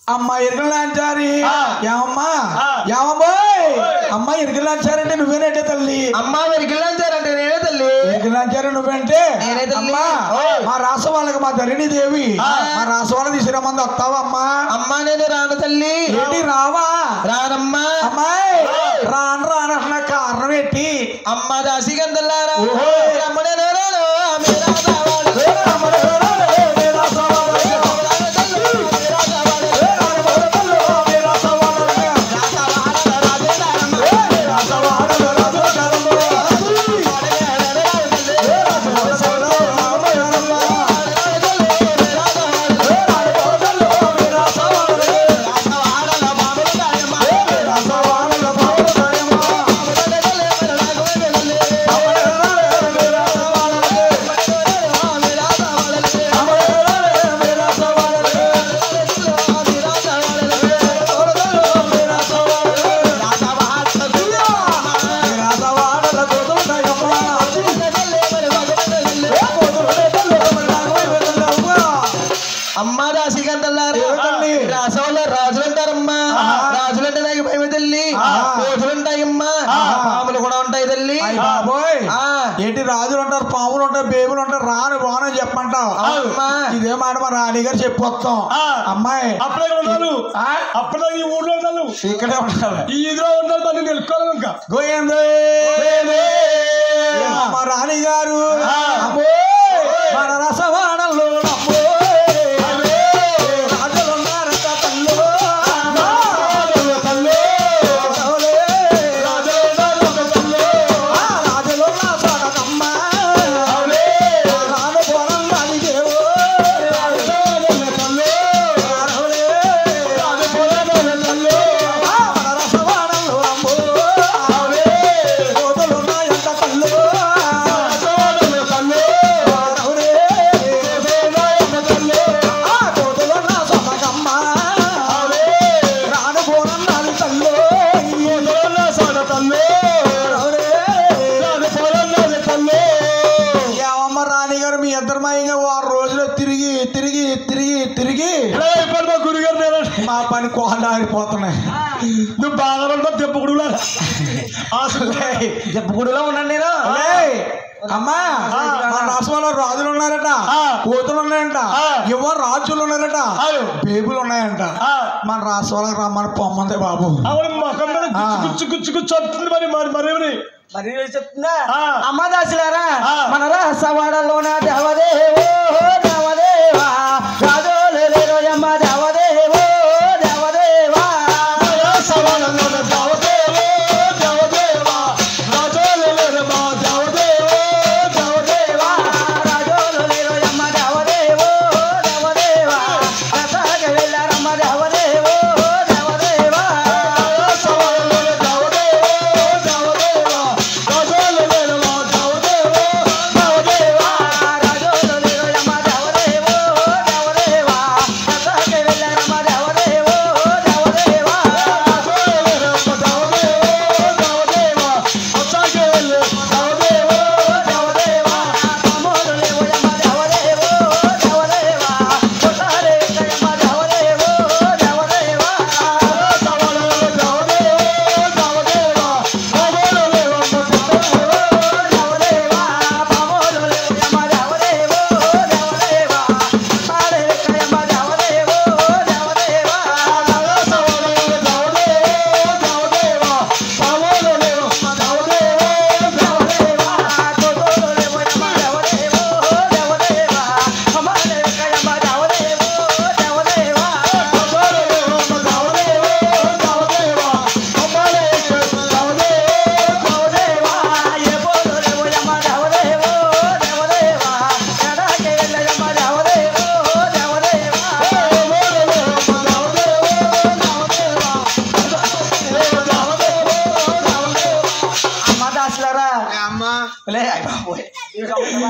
అమ్మ ఇరుగులాంచారి ఆ. ఏమమ్మా ఆ. ఏమమ్మాయ్ అమ్మ ఇరుగులాంచారంటే నువ్వేనంటే తల్లి అమ్మ మీరు గిల్లంచారంటే నేనే తల్లి ఇరుగులాంచారు నువ్వంటే నేనే తల్లి. అమ్మా ఓయ్. మా రాస వాళ్ళకి మా ధరణి దేవి ఆ. మా రాస వాళ్ళని తీసుకురా మంది వస్తావా అమ్మా అమ్మ నేను రాను తల్లి ఏంటి రావా రానమ్మా అమ్మాయి ఓయ్. రాను రాను అంటున్న కారణం ఏంటి అమ్మ దాసి గందల్లారా ఓహో. అమ్మ నేను రాను మీరా రావాలి. ఏ రాముడు, ఏ ఏ రాసవాడు, ఏ రాను తల్లి, మీరా రావాలి. రాముడు, ఏ రాసవాడు, రాసవాడ, రాజే రానమ్మ. ఏ రాసవాడు, రాజు రాము. రాను తల్లి, ఏ రాసవాడు, రాము, రాము. రాను తల్లి, మీరా రావాలి. ఏ రాముడు, ఏ రాసవాడు, రాసవాడల బాబులు రాయమ్మ. ఏ రాసవాడు, రాము, రాము. రాను తల్లి, మీరా రాఘవేంద్ర తల్లి. అమ్మ, ఏ రాసవాడు, మీరా రావాలి. అమ్మ, ఏ రాసవాడు, మీరా రావాలి. ఏ రాసవాడు. ఏ రాసవాడల కూతురున్నాయమ్మ. ఏ కూతురున్నాయమ్మ, రాఘవేంద్రుడమ్మ. అమ్మ రాశి గంటలారు ఏ తల్లి? రాసంలో రాజులు అంటారమ్మా ఆహా. రాజులు అంటే నాకు భయం తల్లి ఆహా. కోతులు ఉంటాయమ్మా ఆహా. పాములు కూడా ఉంటాయి తల్లి అయ్య బాబోయ్ ఆ. ఏంటి రాజులు ఉంటారు పాములు ఉంటారు బేబులు ఉంటారు రాను బాను చెప్పంటావు అమ్మా ఇదే మాట మా రాణి గారు చెప్పొస్తాం ఆ. అమ్మాయి అప్పుడే ఇక్కడ ఉన్నాను ఆ? అప్పుడే ఈ ఊర్లో ఉన్నాను ఇక్కడే ఉండాలి ఈ ఇదిలో ఉన్నాను మళ్ళీ తెలుసుకోవాలి ఇంకా గోయందే మా రాణి గారు ఆ. అమ్మోయ్, మన రసవాడల్లో అమ్మోయ్. రాజులు ఉన్నారట తల్లో. రాజులే. ఆ, రాజులు ఉన్న చోటకమ్మ. రాను పోరం రాజుదేవో. రాజులే. ఆ, మన రసవాడల్లో అమ్మోయ్. కోతులున్నాయంట తల్లో. రావులే. ఆ, కోతులున్న చోటకమ్మ. రాను పోరం రాజు తల్లో. రావులే. ఏమమ్మ రాణి గారు మీ ఇద్దరు మాయిగా వారం రోజులు తిరిగి తిరిగి తిరిగి తిరిగి అయిపోయి మా గురుగారు నేను మా పని కోళ్ళు ఆరిపోతున్నాయి నువ్వు బాగా ఉంటావు తెప్పకుడులా అసలు గుడిలో ఉన్నాను నేను ఏయ్, అమ్మా మన రాష్ట్రంలో రాజులు ఉన్నారట ఆ. కూతులు ఉన్నాయంట ఆ. యువ రాజులు ఉన్నారట అవును. బేబులు ఉన్నాయంట ఆ. మన రాష్ట్రాలకు రమ్మని పొమ్మంది బాబు అవును మొఖం మీద ఆ. గుచ్చు గుచ్చు గుచ్చు వస్తుంది మరి మరి మరి మరి చెప్తుందా ఆ. అమ్మ దాసులారా ఆ. మన రసవాడలోన దేవదేవో దేవదేవా రాజోలు లేరోయమ్మ దేవదేవో దేవదేవా దేవా రాజోలు లేరోయమ్మ దేవదేవో దేవదేవా రసగ వెళ్ళారమ్మ దేవదేవో దేవదేవా దేవా రాజోలు లేరోయమ్మ దేవదేవో దేవదేవా రసగ వెళ్ళారమ్మ దేవదేవో దేవదేవా దేవదేవా తమ్ముడు లేవోయమ్మ దేవదేవో దేవదేవా కొట్టారే కయమ్మ దేవదేవో దేవదేవా దేవదేవా తమ్ముడు లేవోయమ్మ దేవదేవో దేవదేవా కొట్టారే కయమ్మ దేవదేవో దేవదేవా దేవదేవా తమ్ముడు లేవోయమ్మ దేవదేవో దేవదేవా కొట్టారే కయమ్మ దేవదేవో దేవదేవా దేవదేవా ఏ పోలు లేవోయమ్మ దేవదేవో దేవదేవా ఎడాకే వెళ్ళయమ్మ దేవదేవో దేవదేవా అమ్మ దాసులారా లే అయ్ బాబోయ్ ఈ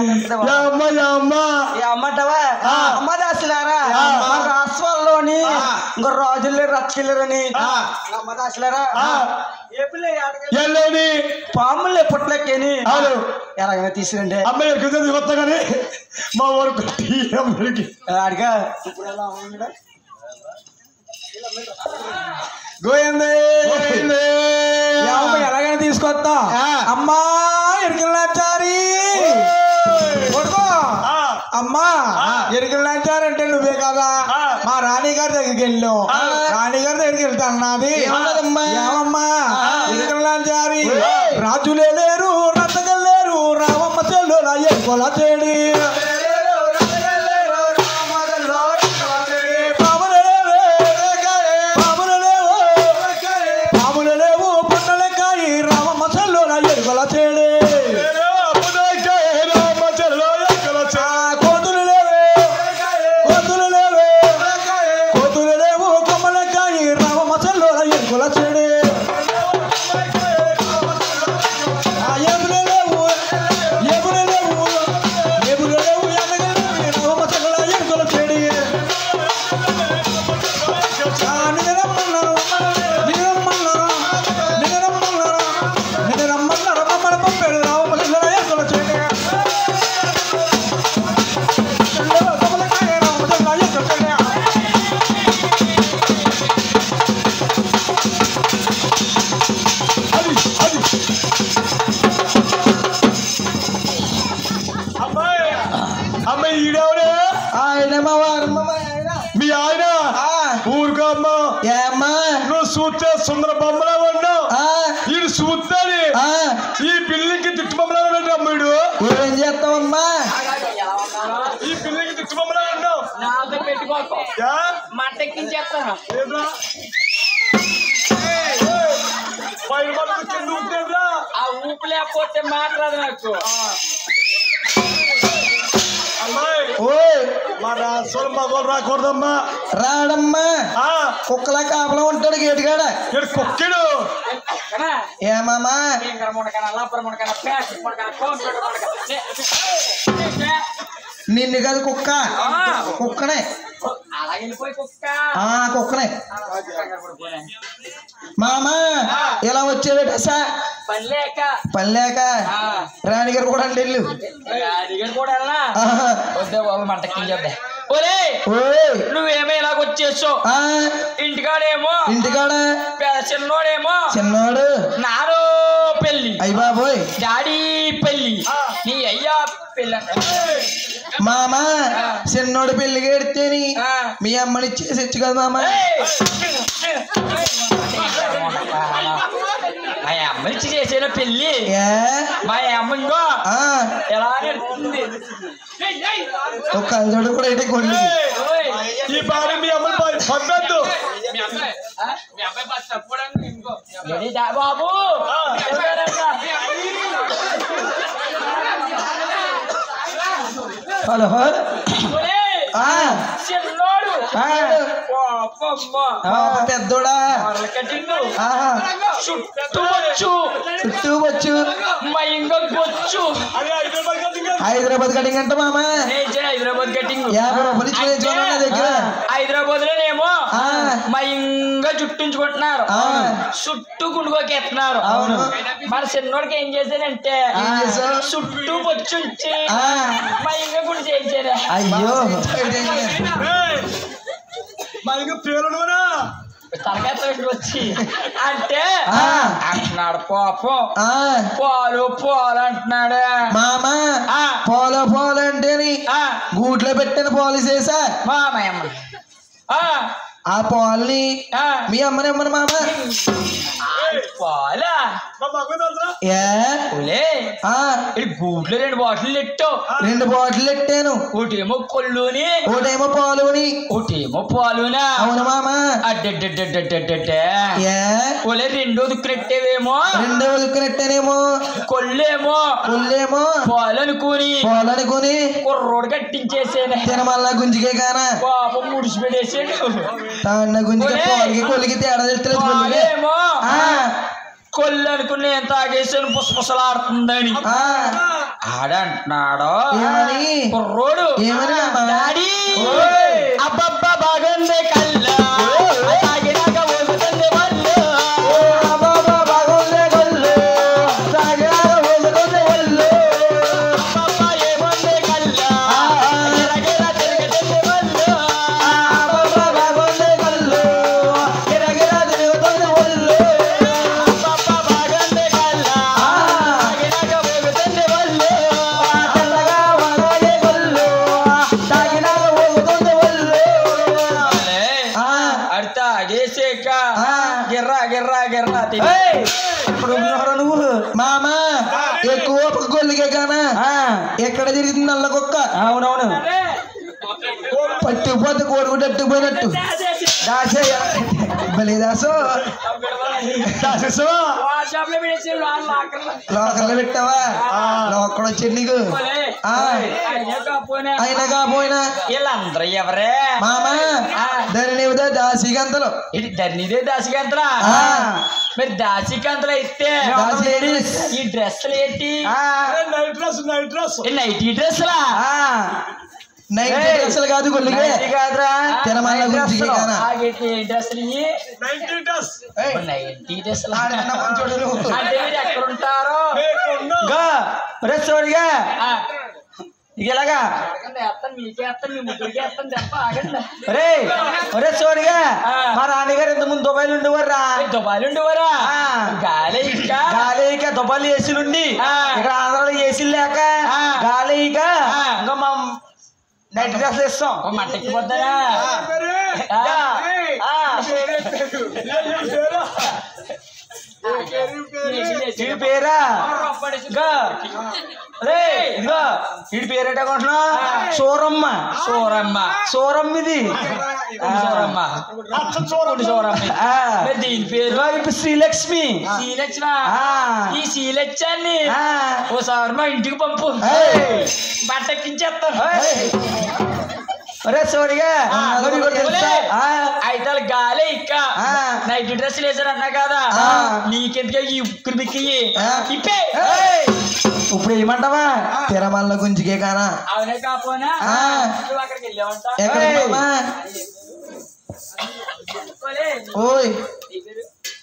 అమ్మటవా అమ్మ దాసులారా మన రాష్ట్రాల్లోని ఇంకో రాజులు రచ్చకిల్లరని అమ్మ దాసులారా ఏ పిల్ల ఆడగ- ఎల్లేని పాములే పుట్లెక్కని అవును. ఎలాగైనా తీసుకురండి అమ్మాయి ఎక్కువ కొత్త కానీ మా ఊరికి అమ్మడికి అడిగా ఇప్పుడు ఎలా ఉన్నాడు గోయిందే ఏమమ్మ ఎలాగైనా తీసుకొస్తా అమ్మా ఎరికల్లాచారి కొడుకో అమ్మా ఎరికల్లాచారంటే నువ్వే కదా మా రాణి గారి దగ్గరికి వెళ్ళు రాణి గారి దగ్గరికి వెళ్తా అన్నది ఏమన్నదమ్మా? ఏమమ్మా ఎరికల్లాచారి రాజులే లేరు రతగలేరు రామమ్మ చెల్లు నా ఎరుకోల చేడి పాములు లేవు పుట్టల కాయి రామమ్మ చెల్లు నా ఎరుకోల చేడి కోతులు లేవే కోతులు లేవే కోతులు లేవు కొమ్మల కాయి రామమ్మ చెల్లు నా ఎరుకోల చేడి ఆ ఏబులు లేవు ఏబులు లేవు ఏబులు లేవు ఎనగలేవు రామమ్మ చెల్లు నా ఎరుకోల చేడి ఆ నిజరమ్మన్నారు నిజరమ్మన్నారు నిజరమ్మన్నారు నిజరమ్మన్నారు మమ్మల్ని పంపాడు రామమ్మ చెల్లు నా ఎరుకోల చేడి అమ్మాయి అమ్మాయి ఈడేవడే ఆయన మా వారమ్మ మా ఆయన మీ ఆయన ఆ, ఊరుకో అమ్మ ఏమ్మా నువ్వు చూస్తే సుందర బొమ్మలా ఉన్నావు ఆ, ఈడు చూస్తాని ఆ, ఈ బిల్డింగ్కి తిట్టు బొమ్మలా ఉన్నాడు అమ్మాయిడు ఏం చేస్తావమ్మా ఈ బిల్డింగ్కి తిట్టు బొమ్మలా ఉన్నావు నాతో పెట్టుకోకు యా? మంట ఎక్కించేస్తాను ఏంట్రా? పైన పట్టుకు కింద ఊపుతేంట్రా? ఆ ఊపు లేకపోతే మాట్లాడదు నాకు అమ్మాయి ఓయ్ మా రాసుకోవడం మగోళ్ళు రాకూడదమ్మా రాడమ్మా ఆ, కుక్కల కాపలా ఉంటాడు గేటుగాడ ఈడు కుక్కిడు కదా ఏమామా ఫింగర్ ముడకన లబ్బర్ ముడకన ప్యాక్ ముడకన కంప్యూటర్ ముడకన నిన్ను కాదు కుక్క కుక్కనే అలా వెళ్ళిపోయి కుక్క ఆ కుక్కనే మామా ఇలా వచ్చేవేట సా పని లేక పని లేక ఆ. రాణిగారు కూడా అంటే వెళ్ళు అడిగారు కూడా వెళ్ళనా ఆహా. వద్దే బాబు మంట ఎక్కించేద్దా ఒరే ఓయ్ నువ్వేమో ఇలాగొచ్చేసావు ఆ, ఇంటికాడేమో ఇంటికాడ పెద్ద చిన్నోడేమో చిన్నోడు నారో పెళ్ళి అయ్య బాబోయ్ డాడీ పెళ్ళి నీ అయ్యా పెళ్ళి అంట. మామ చిన్నోడు పెళ్లికి ఎడితేని ఆ. మీ అమ్మని ఇచ్చేసి కదా మామ ఏయ్! మా అమ్మ ఇచ్చి చేసిన పెళ్ళి ఏ మా అమ్మ ఇంకో ఆ, ఎలా నడుస్తుంది ఒక కళ్ళజోడు కూడా ఏంటి కొడుకు ఓయ్! ఈ బాగా మీ అమ్మని ప- పంపొద్దు ఏడి దా బాబు ఎవరన్నా? హలో ఒరేయ్! ఆ, చిన్నోడు ఆ. పాపమ్మ. ఆ, పెద్దోడా మరల కటింగు. ఆహా చుట్టూ వచ్చు చుట్టూ వచ్చు మా ఇంగ బొచ్చు అరే హైదరాబాద్ కదా ఇంకా. హైదరాబాద్ కటింగ్ అంట మామ నేను ఇచ్చిన హైదరాబాద్ కటింగ్ యాభై రూపాయలు ఇచ్చి వేయించుకున్నా నా దగ్గర హైదరాబాద్ లోనేమో ఆ. మా ఇంగ చుట్టించుకుంటున్నారు ఆ. చుట్టూ గుండుకోకి ఎత్తున్నారు అవును. మన చిన్నోడికి ఏం చేశానంటే ఏం చేశావు? చుట్టూ బొచ్చుంచి ఆ. మా ఇంగ గుడి చేయించారు అయ్యో ఏయ్, మా ఇంక పేరుడువనా తలకాయ తోటి వచ్చి అంటే ఆ. అంటున్నాడు పాపం ఆ, పాలు పాలు అంటున్నాడు మామ ఆ. పోలో పోలో అంటేని ఆ, గూట్లో పెట్టిన పోలు చేసా మా అమ్మ ఆ, ఆ పాలని ఆ, మీ అమ్మని అమ్మని మామ పాలా మా మగ తెలుసా ఏ ఒలే ఆ ఇది గూట్లో రెండు బాటిల్ పెట్టావు రెండు బాటిల్ ఎట్టాను ఒకటేమో కొల్లుని ఒకటేమో పాలుని ఒకటేమో పాలునా అవును మామ అడ్డడ్డడ్డడ్డడ్డడ్డే ఏ ఒలే రెండో దుక్కునెట్టేవేమో రెండవ దిక్కునెట్టానేమో కొల్లేమో పుల్లేమో పాలు అనుకుని పాలనుకుని కుర్రోడు కట్టించేసేనే తినమల్లా గుంజికే కానా పాపం ముడిచి పెట్టేసాడు తాన్న గుంజికే ఒరేయ్. పాలకి కొలికి తేడా తెలుస్తలేదు కొలికి పాలేమో ఆ, కొల్లు అనుకుని నేను తాగేసాను పుసపుసలాడుతుందని ఆ, ఆడంటున్నాడు ఏమని? కుర్రోడు ఏమని మామ? డాడీ ఓయ్. అబ్బబ్బా బాగుంది కల్లా తాగినాక ఊగుతుంది వల్లు బాబా బాగుందే గొల్లు, తాగినాక ఊగుతుంది ఒళ్ళు. అబ్బబ్బా ఏముంది కల్లా ఆ, ఆ. గిరగిర తిరుగుతుంది వల్లు ఆ, బాబా బాగుందే గొల్లు, వేసేక ఆ. గిర్రా గిర్రా గిర్రా తిని. ఏయ్, ఇప్పుడు ఉన్నారా నువ్వు మామ ఎక్కువ ఒక గొల్లికే కానా ఎక్కడ తిరుగుతుంది నల్ల కుక్క అవునవును అరే, పట్టుకుపోతే కోడిగుడ్డు అట్టుకుపోయినట్టు దాసేయ భలే దాసో దాసేసో వాట్సాప్ లో పెట్టేసి వాళ్ళు లాకర్లో. లోకర్లో పెట్టావా లోకడ వచ్చాడు నీకు పోలే. ఆ. అయినా కాకపోయినా. అయినా కాపోయినా వీళ్ళందరూ ఎవరే మామ దాని నీవుదా దాసిగంతలు ఇది ధరణిదే దాసికాంతలా ఆ. మరి దాసికాంతలు అయితే దాసి లేడీస్ ఈ డ్రెస్సులు ఏంటి అరే, నైట్ డ్రెస్ నైట్ డ్రెస్ ఈ నైటీ డ్రెస్సులా నైట్ ఏయ్. డ్రెస్సులు కాదు గొల్లికే కాదురా తినమల్ల గురించి కానా ఆగేటి డ్రెస్సులు ఇవి నైన్టీ డ్రెస్ ఏయ్, నైటీ డ్రెస్సులు ఆడకన్నా కొంచెం నువ్వు. అంటే మీరు ఎక్కడ ఉంటారో మేకున్నాం గా రెస్టోడిగా ఆ, ఇక ఎలాగా ఆగండి, ఎత్తండి, మీకే ఎత్తండి, మీ ముగ్గురికే ఎత్తండి తప్ప ఆగండి. రే ఒరే సోడిగా ఆ. మా నాన్నగారు ఇంత ముందు దుబాయ్లు ఉండేవారా ఏ, దుబాయ్ ఉండేవారా ఆ. గాలి ఇంకా గాలి ఇక దుబాయ్లు ఏసీలు ఉండి ఆ. ఇక్కడ ఆంధ్రాలో ఏసీలు లేక ఆ. గాలి ఇక ఆ. ఇంకా మా నైట్ డ్రెస్ ఇస్తాం ఒక మంట ఎక్కిపోతారా ఆ. ఆ. వీడి పేరా ఇదిగో. రే ఇదిగో వీడి పేరేట కొంటున్నా సూరమ్మ సూరమ్మ సూరమ్మ ఇది సూరమ్మ చూడండి సూరమ్మ ఆ. మరి దీని పేరు ఇదిగో ఇప్పుడు శ్రీలక్ష్మి శీలచ్చ ఆ. ఈ శీలచ్చాన్ని ఆ. ఓసారి మా ఇంటికి పంపు ఏయ్. బట్ట ఎక్కించేస్తాను ఒరే సోడిగా మరి ఇంకోటి తెలుసా? ఆ. అయితే వాళ్ళు గాలి ఇక్క ఆ. నైట్ డ్రెస్ వేసారు అన్నా కదా ఆ. నీకెందుకు ఈ ఉక్కురు బిక్కి ఆ. ఇప్పే ఏయ్! ఇప్పుడు ఏమంటావా తిరమల్ల గుంజికే కానా అవునే కాపోనా ఆ. నువ్వు అక్కడికి వెళ్ళావంట ఎక్కడ ఏయ్. మామా? ఓలే, ఓయ్ నీ పేరు?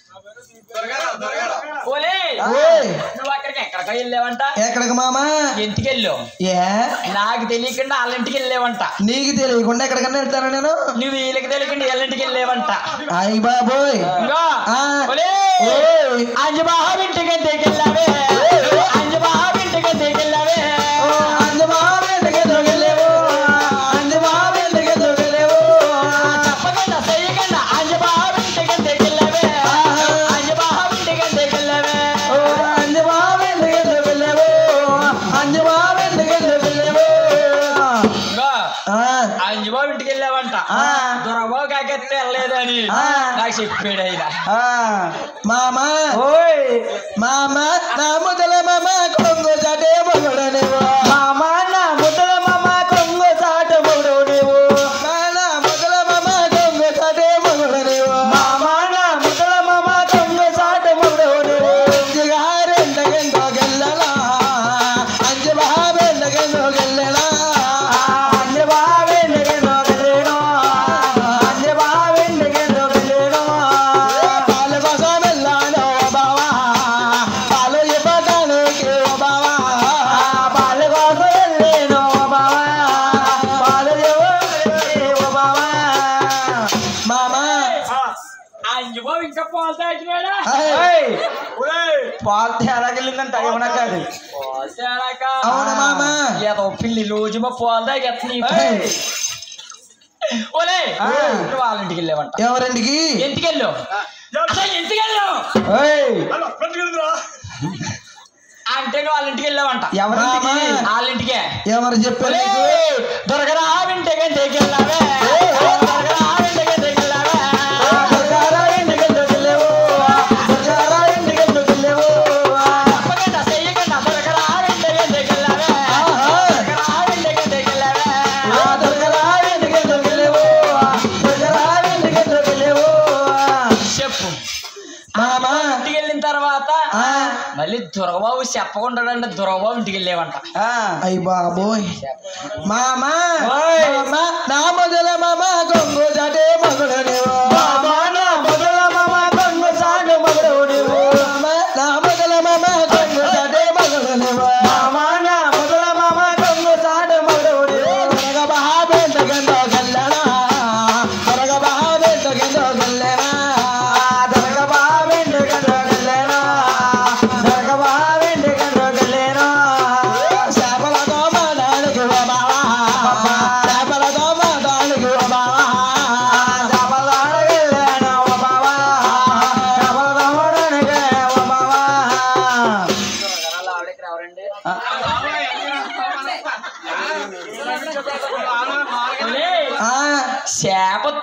ఓలే, ఓయ్ నువ్వు అక్కడికి ఎక్కడికో వెళ్ళావంట ఎక్కడికి మామా ఎందుకు వెళ్ళావు ఏ నాకు తెలియకుండా వాళ్ళ ఇంటికి వెళ్ళావంట నీకు తెలియకుండా ఎక్కడికన్నా వెళ్తానా నేను నువ్వు వీళ్ళకి తెలియకుండా వాళ్ళ ఇంటికి వెళ్ళావంట అయ్య బాబోయ్ ఇంకో, ఆ. ఓలే, ఓయ్ అంజబాబు ఇంటికి ఎందుకెళ్ళావే అంజబాబు ఇంటికి ఎందుకెళ్ళావే ఓ, అంజబాబు ఇంటికి దొంగలేవు అంజబాబు ఇంటికి దొంగలేవు చెప్పకుండా చెయ్యకుండా అంజబాబు ఇంటికి ఎందుకెళ్ళావే అంజబాబు ఇంటికి ఎందుకెళ్ళావే ఓ, అంజబాబు ఇంటికి దొంగలేవు అంజబాబు ఇంటికి దొంగలేవు ఇంకో, ఆ, అంజబాబు ఇంటికి వెళ్ళావంట ఆ. దొరబాబు కాకెత్తే వెళ్ళలేదని ఆ. నాకు చెప్పాడు ఆయన ఆ, మామా ఓయ్ మామ నా ముదల మామ కొంగు చాటే మొగడనివో మామ నా ముదల మామ కొంగు చాట మొగడనివో నా ముదల మామ కొంగు చాటే మొగడనివో మామ నా ముదల మామ కొంగు చాట మొగడనివో అంజగారెండగెందో గెల్లలా అంజ బాబెండగెందో గెల్లలా అంజ బాబెండగెందో గెల్లెనో అంజ బాబెండగెందో గెల్లెనో పాల కోసం వెళ్ళాను బావా పాలు ఇవ్వడానికి బావా పాల కోసం వెళ్ళాను బావా పాలు ఇవ్వడానికి బావా మామా అంజబాబు ఇంకా పాలు తాగినాడా ఏయ్, ఒరేయ్, పాలు తేడాకెళ్ళిందంట ఏమన్నా కాదు పాలు తేడాక అవును మామ. ఏదో పిల్లి రోజు మా పాలు తాగెత్తని ఏయ్, ఓలే ఆ. నువ్వు వాళ్ళ ఇంటికి వెళ్ళావంట ఎవరింటికి ఎందుకు వెళ్ళావు అసలు ఎందుకు వెళ్ళావు ఏయ్, హలో పెట్టుకెళ్ళిందిరా అంటే నువ్వు వాళ్ళ ఇంటికి వెళ్ళావంట ఎవరింటికి వాళ్ళ ఇంటికే ఎవరు చెప్పారు ఒలే, నీకు? దొరకరా వింటగా తెగెళ్ళావే దొరకరా వింటగా తెగెళ్ళావే దొరకారా ఇంటికి ఎందుకు వెళ్ళావు? దొరకారా ఇంటికి ఎందుకు వెళ్ళావు? తప్పకుండా చెయ్యకుండా దొరకరా వింటగా తెగెళ్ళావే ఆహా. దొరకరా వింటగా తెగెళ్ళావే ఆ దొరకరా ఇంటికి ఎందుకు వెళ్ళావు? దొరకరా ఇంటికి ఎందుకు వెళ్ళావు? చెప్పు మామా ఇంటికి వెళ్ళిన తర్వాత ఆ, మళ్ళీ దురగబాబు చెప్పకుండా దురగబాబు ఇంటికి వెళ్ళేవంట ఆ. అయ్ బాబోయ్ మామా ఓయ్. మామా నా మొదల మామ కొంగు చాటే మగుడనివో మామా నా మొదల మామ కొంగు చాటే మగుడనివో మామా నా మొదల మామ కొంగు చాటే మగుడనివో మామా నా మొదల మామ కొంగు చాటే మగుడనివో త్వరగా బహాబెంట గందో గల్లనా త్వరగా బహాబెంట గందో గల్లనా త్వరగా బహాబెంట గందో గల్లనా త్వరగా బహాబెంట గందో గల్లనా చేపలతో మాడానికి ఓ బావా చేపలతో మాడానికి ఓ బావా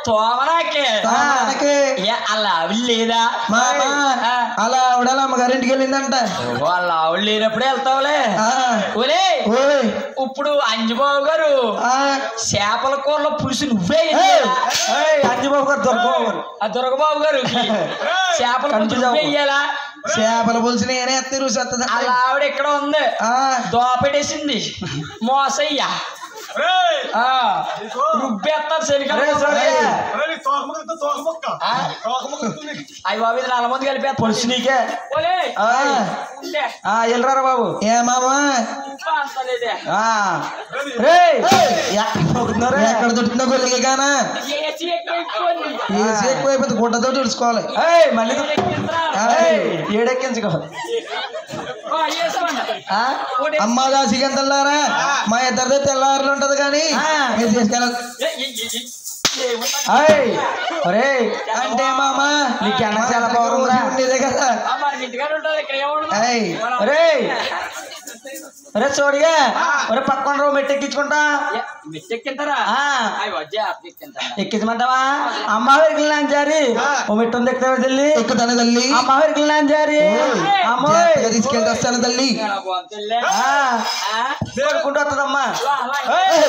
తోమనాకే తోమనాకే. ఏ అలా ఆవిడ లేదా మామ ఆ. అలా ఆవిడ అమ్మగారింటికి వెళ్ళిందంట వాళ్ళ ఆవిడ లేనప్పుడే వెళ్తావులే ఆ, ఒలే ఓయ్ ఇప్పుడు అంజబాబు గారు ఆ, చేపల కూరలో పులుసు నువ్వే ఏయ్, వేయాలా? ఏయ్, అంజబాబు గారు దొరకబాబు గారు ఆ దుర్గబాబు గారు చేపల పులుసు కన్ఫ్యూజ్ నువ్వే అవ్వకు. వేయాలా చేపల పులుసు నేనే ఎత్తి రుచి వస్తుంది అలా ఆవిడ ఇక్కడ ఉంది దోపెట్టేసింది మోసయ్య రేయ్! ఆ, రుబ్బేస్తారు శనికలు రే, సరే. రేయ్, తోకముక్క ఇస్తే తోకముక్క. ఆ? తోకముక్క ఇస్తుంది. అయ్యి బాబు ఇది నల్ల మంది కలిపేస్తారు పులుసు నీకే ఒలే, ఆ. ఉండే. ఆ వెళ్ళరారా బాబు ఏ మామా ఉప్పు అంత లేదే. రే ఎక్కడ దొరికిందో గొల్లికి కానా ఏసీ ఎక్కువైపోయింది. ఏసీ ఎక్కువైపోతుంది గుడ్డతో తుడుచుకోవాలి మళ్ళీ ఎక్కించరా? ఏడెక్కించుకో ఆ, వేసుకోండి. ఒకటి. అమ్మా దాసికి తెల్లారా మా ఇద్దరితో తెల్లారులు ఉంటది కానీ మీరు తీసుకెళ్ళాలి ఏ, ఏ, ఏ, ఏ, ఏముంది? ఒరే అంటే మామా నీకు అన్న చాలా పవర్ ఉండేదే కదా ఆ, మనకి ఇంటికాడ ఉంటుంది ఇక్కడ ఏముండదు. ఏయ్, మనం- ఒరేయ్ ఒరే చోడిగా ఒరే పక్కన రో మెట్టు ఎక్కించుకుంటా ఏ, మెట్టెక్కింటారా ఆ. అయ్యి వద్దే అప్పు ఎక్కింటారా ఎక్కించమంటావా అమ్మవారికి లాంచారి ఓ మెట్టు ఉంది ఎక్కుతావు తల్లి ఎక్కుతాను తల్లి అమ్మవారికి లాంచారి అమ్మాయి తీసుకెళ్తే వస్తాను తల్లి బాగుంటుందిలే. ఆ, ఆ? కోరుకుంటూ వస్తుందమ్మా అలా, అలా. ఏయ్,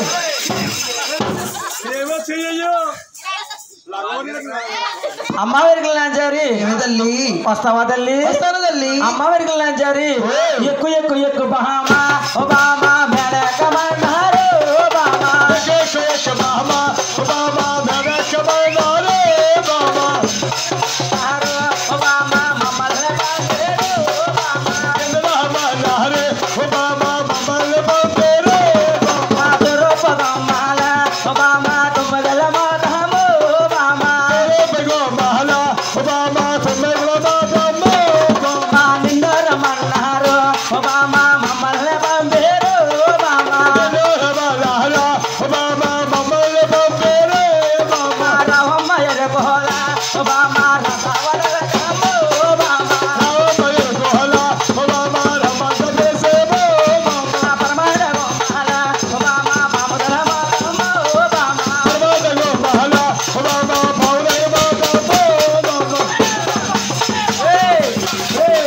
ఏమో చెయ్యయ్యో. లగోని అమ్మవారికి లాంచారి తల్లి వస్తావా తల్లి వస్తాను తల్లి అమ్మవారికి లాంచారి ఎక్కువ ఎక్కువ ఎక్కువ బామా ఓ బామా మెడకమన్నారు ఓ బామా ఓ బామా మమ్మల్ని బాందేరు ఓ బామా మాధురు పదమ్మాల ఓ బామా తుమ్మగల మాధము ఓ బామా మా నిందరమన్నారు ఓ బామా మమ్మల్ని బాందేరు ఓ బామా మా రామమ్మ ఎరగోల ఓ బామా రసవదల కమ్ము ఓ బామా మా పరమాడ గోమాల ఓ బామా పాముదల మాధము ఓ బామా ఏయ్ ఏయ్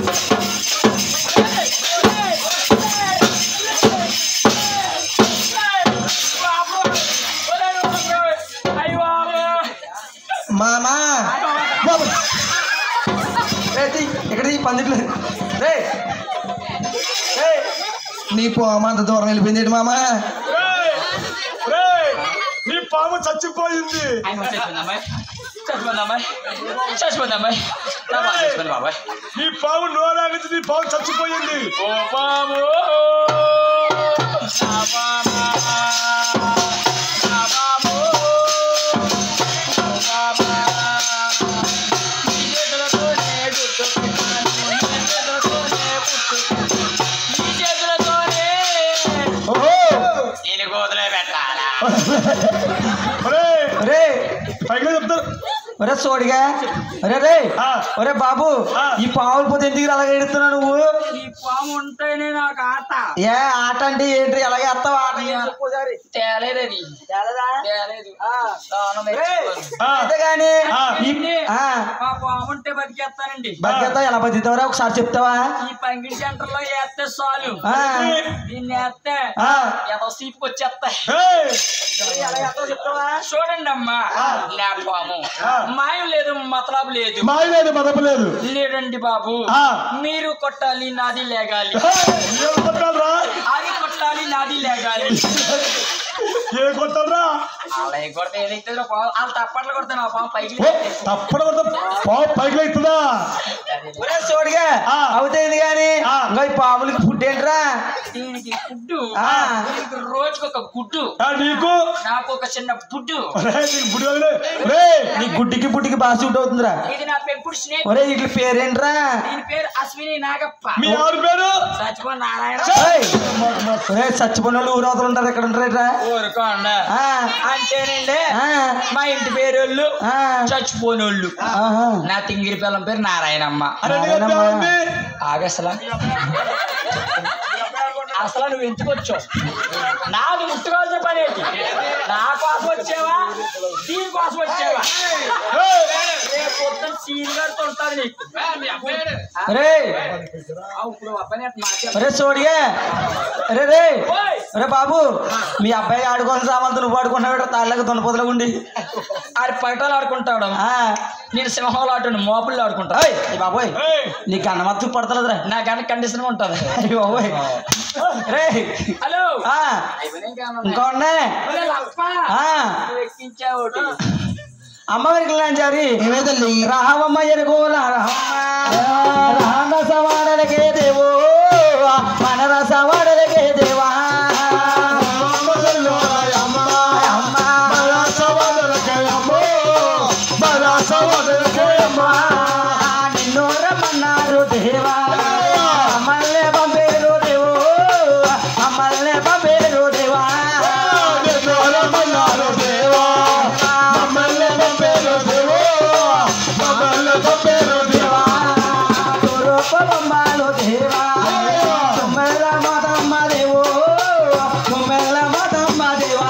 అయ్యి బాబు. మామా బాబు రే తీ, ఇక్కడ ఈ పందిట్లు రే రే నీ పోమ అంత దూరం వెళ్ళిపోయింది ఏంటి మామా రేయ్! రేయ్! నీ పాము చచ్చిపోయింది ఆయన వచ్చేసిందమ్మాయి చచ్చిపోయిందమ్మాయి చచ్చిపోయిందమ్మాయి నా బాబు చచ్చిపోయింది బాబాయ్ నీ పాము నోరాగింది నీ పాము చచ్చిపోయింది ఓ బాబు నా బాబా. నా బాబు. ఓ బాబా. నీ చేతులతోనే గుర్తుకున్నాను. నీ చేతులతోనే పుట్టుకున్నాను. నీ చేతులతోనే ఓహో నేను గోదలే పెట్టాలా రేయ్! రే పైగా చెప్తారు ఒరే సోడిగా ఒరే రే ఆ. ఒరే బాబు ఆ. ఈ పావులు పోతే ఎందుకు అలాగే ఎడుతున్నావు నువ్వు ఈ పాము ఉంటేనే నాకు ఆట ఏ ఆట అంటే ఏంటి ఎలాగే వస్తావు ఆట ఏంటి చెప్పు ఒకసారి. తేలేదని తేలేదు స్నానం ఎత్తుకోను. ఆ, అంతేగాని ఆ. ఇన్ని ఆ, మా పాము ఉంటే బతికేస్తానండి బతికేస్తావు ఎలా బతుకుతావురా ఒకసారి చెప్తావా ఈ పంగిడి సెంటర్ లో వేస్తే చాలు ఆ, దీన్ని వేస్తే ఆ. ఏదో సీపుకి వచ్చేస్తాయి రేయ్! ఎలా చేస్తావో చెప్తావా చూడండి అమ్మా నా పాము ఆ. మాయం లేదు మతలాబు లేదు మాయ లేదు మదపలేదు లేదండి బాబు ఆ. మీరు కొట్టాలి నాది లేగాలి ఏం కొట్టాలరా అది కొట్టాలి నాది లేగాలి ఏ కొట్టాలరా అలా కొడితే ఏదైతే వాళ్ళు తప్పట్లు కొడితే నా పాము పైకి ఓ, తప్పడం కొడతా పాము పైకి లేస్తుందా ఒరే సోడిగా ఆ. అవుతాయింది కానీ ఆ. ఇంకా ఈ పాములకి ఫుడ్ ఏంట్రా దీనికి గుడ్డు ఆ. దీనికి రోజుకి ఒక గుడ్డు ఆ, నీకు నాకు ఒక చిన్న బుడ్డు రేయ్, నీకు బుడి వదిలే. రేయ్! నీ గుడ్డికి బుడ్డికి బాగా సూట్ అవుతుందిరా ఇది నా పెంపుడు స్నేక్ ఒరే వీటి పేరేంట్రా దీని పేరు అశ్విని నాగప్ప మీ ఆవిడ పేరు సచివ నారాయణ ఏయ్, ఒరే చచ్చిపోయిన వాళ్ళు ఊరవతలు ఉంటారు ఎక్కడ ఉంటారా ఊరుకోండ ఆ, అంటేనండి ఆ, మా ఇంటి పేరోళ్ళు ఆ. చచ్చిపోనోళ్ళు ఆహా. నా తింగిరి పిల్లం పేరు నారాయణమ్మ అని ఎందుకు చెప్పావండి? ఆగసలా అసలు నువ్వు ఎందుకు వచ్చావు నాకు ముట్టుకోవాల్సిన పని ఏంటి నా కోసం వచ్చావా దీని కోసం వచ్చావా రేపు పొద్దున్న సీన్ గారితో ఉంటుంది నీకు రే ఆ, ఇప్పుడు అబ్బాయి మాట రే సోడిగా రే రే ఓయ్! రే బాబు మీ అబ్బాయి ఆడుకోని సామాన్లు నువ్వు ఆడుకున్నావు తాళ్ళకి దున్నపోతలు ఉండి ఆడి పగటాలు ఆడుకుంటాడు ఆ, నేను సింహాలు ఆడుకుంటాను మోపుల్లో ఆడుకుంటా ఏయ్, ఏ బాబోయ్ నీకు అన్నమత్తు పడతలేదురా నా గంట కండిషన్ ఉంటుంది అయ్య బాబోయ్ రే హలో ఆ, ఇంకా ఉన్నాయి ఒరే లప్ప, ఆ, నువ్వు ఎక్కించావు ఒకటి. అమ్మ వెనకలాంచారి రామమ్మ ఎరుగోల రామ సవాడలకే దేవో మన రసవాడలకే దేవా నిన్ను రమ్మన్నారు దేవా అమ్మల్నే పంపేరు దేవో అమ్మల్నే పంపేరు దేవా రూపబొమ్మలు దేవా తుమ్మెల మదమ్మ దేవో తుమ్మెల మదమ్మ దేవా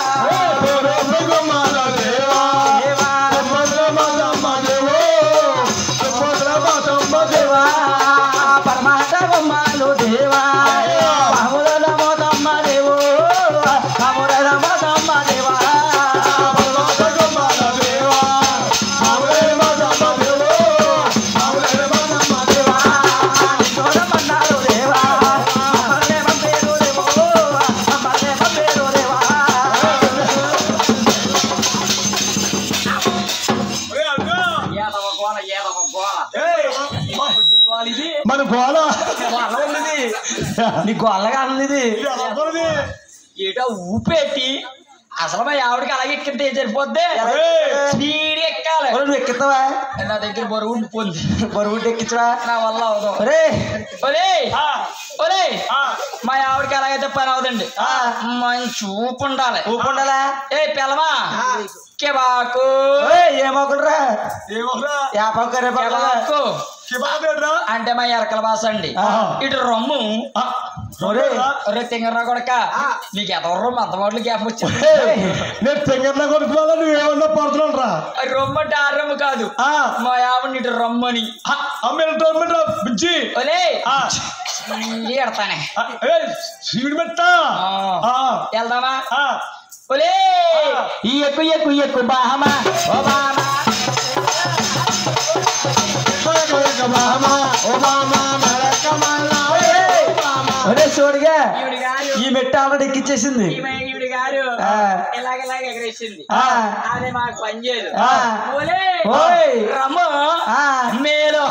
దేవా పరమాత బొమ్మలు దేవా పాముల మదమ్మ దేవో పాముల మదమ్మ దేవా నిన్నోరమన్నారు దేవా అమ్మల్నే పంపేరు దేవో అమ్మల్నే పంపేరు దేవా ఏదవ గోల, ఏదవ గోల. గోల ఇది మన గోళ గొల్ల ఉంది నీ గొల్లగా ఉంది ఇది ఏటో ఊపెట్టి అసలు మా ఆవిడకి అలాగే ఎక్కితే సరిపోద్ది స్పీడ్ ఎక్కాలి ఒరేయ్, నువ్వు ఎక్కిస్తావా నా దగ్గర బరువు ఉండిపోయింది బరువు ఎక్కించడా నా వల్ల అవదు ఒరే ఒలే ఒలే మా ఆవిడకి ఎలాగైతే పని అవదండి మంచి ఊపు ఉండాలి ఊపు ఉండాలా ఏ పిల్లమా కెబాకు ఒరేయ్, ఏ మొక్కలురా యాపక్క రేపక్క కెబాకు అంటే మా ఎరకల భాష అండి ఆహా. ఇటు రొమ్ము ఒరేయ్, ఒరే తింగరా కొడక నీకు ఎదవరు మద్దమాటలు గ్యాప్ వచ్చింది నేను తెంగర్లో కొడుకున్నా నువ్వేమన్నా పడుతున్నాను రా ఆ రొమ్ము అంటే ఆ రొమ్ము కాదు మా ఆవిడ ఇటు రమ్మని అమ్మిరా అమ్మిరా బుజ్జి ఒలే ఆ, ఎడతానే ఆ, ఏయ్, సీడ్ పెట్టా ఆ, వెళ్దామా ఆ. ఒలే ఈ ఎక్కు ఎక్కు ఎక్కు బాహమా ఓ బామా ఒరే చూడగా ఈవిడ గారు ఈ మెట్ట ఆల్రెడీ ఎక్కిచ్చేసింది ఈమె ఈవిడ గారు ఆ. ఇలాగ ఇలాగ ఎగరేసింది ఆ. అదే మాకు పని చేయదు ఆ. ఒలే ఓయ్. రమ్ము ఆ. మేలో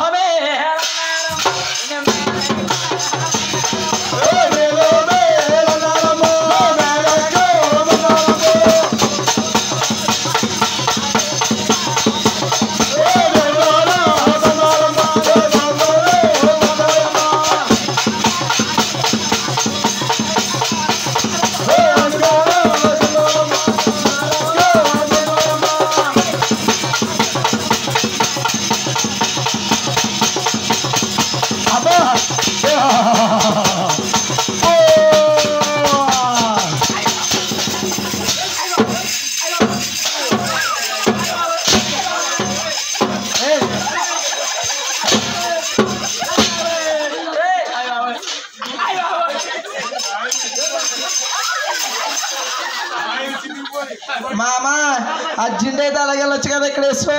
మామ అర్జెంట్ అయితే అలాగే వెళ్ళొచ్చు కదా ఇక్కడ వేసుకో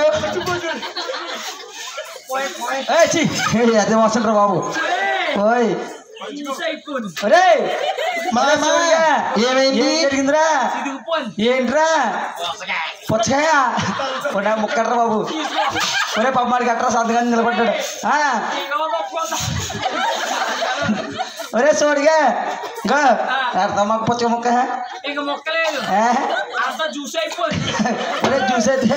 ఏయ్, ఛీ, ఏయ్, అదే వస్తుండ్రా బాబు ఓయ్ ఒరే మామ ఏమైంది ఏం జరిగిందిరా ఏంట్రా పుచ్చకాయ ఒరే ముక్కడ్రా బాబు ఒరే పమ్మాడికి అట్రా సంతకాన్ని నిలబడ్డాడు ఆ, ఒరే సోడిగా ఇంకా అర్థం మాకు పుచ్చక ముక్క ఇక మొక్కలేదు ఏ? అంతా జ్యూస్ అయిపోయింది ఒరే జ్యూస్ అయితే